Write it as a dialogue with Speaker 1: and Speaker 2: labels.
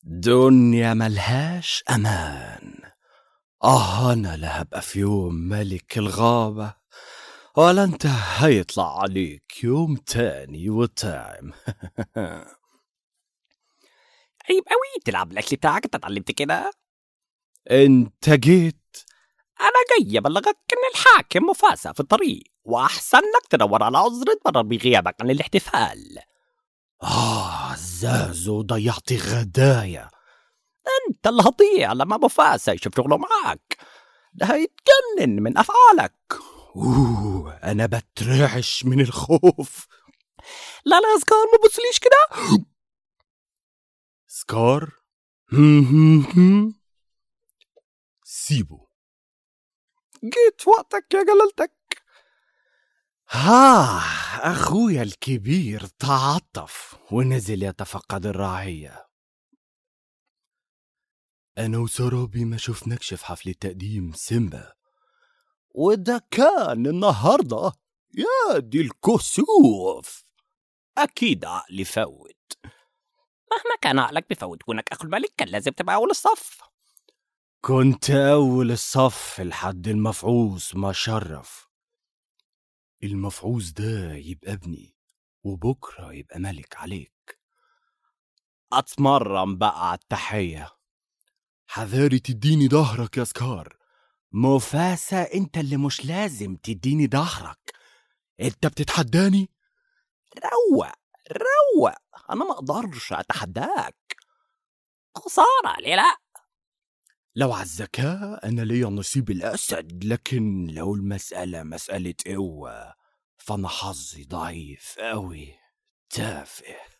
Speaker 1: دنيا ملهاش أمان آه أنا لا هبقى في يوم ملك الغابة ولا أنت هيطلع عليك يوم تاني وطعم
Speaker 2: عيب قوي تلعب الاكل بتاعك انت اتعلمت كده
Speaker 1: أنت جيت
Speaker 2: انا جاي ابلغك ان الحاكم مفاسة في الطريق واحسن لك تدور على عذر تبرر بغيابك عن الاحتفال
Speaker 1: آه زازو ضيعت غدايا
Speaker 2: انت اللي هتضيع لما مفاسة يشوف شغله معاك ده هيتجنن من افعالك
Speaker 1: أوه أنا بترعش من الخوف
Speaker 2: لا لا يا سكار ما تبصليش كده
Speaker 1: سكار هم هم هم. سيبه
Speaker 2: جيت وقتك يا جلالتك
Speaker 1: ها أخويا الكبير تعطف ونزل يتفقد الرعية أنا وسرابي ما شفناكش في حفلة تقديم سيمبا وده كان النهاردة يا دي الكسوف
Speaker 2: اكيد عقلي فوت مهما كان عقلك بفوت كونك اخو الملك كان لازم تبقى اول الصف
Speaker 1: كنت أول الصف لحد المفعوص ما شرف المفعوص ده يبقى ابني وبكرة يبقى ملك عليك أتمرن بقى على التحية حذاري تديني ظهرك يا سكار مفاسة انت اللي مش لازم تديني ظهرك انت بتتحداني
Speaker 2: روق روق انا ما اقدرش اتحداك خسارة ليه لا
Speaker 1: لو على الذكاء أنا ليا نصيب الأسد لكن لو المسألة مسألة قوة فأنا حظي ضعيف أوي تافه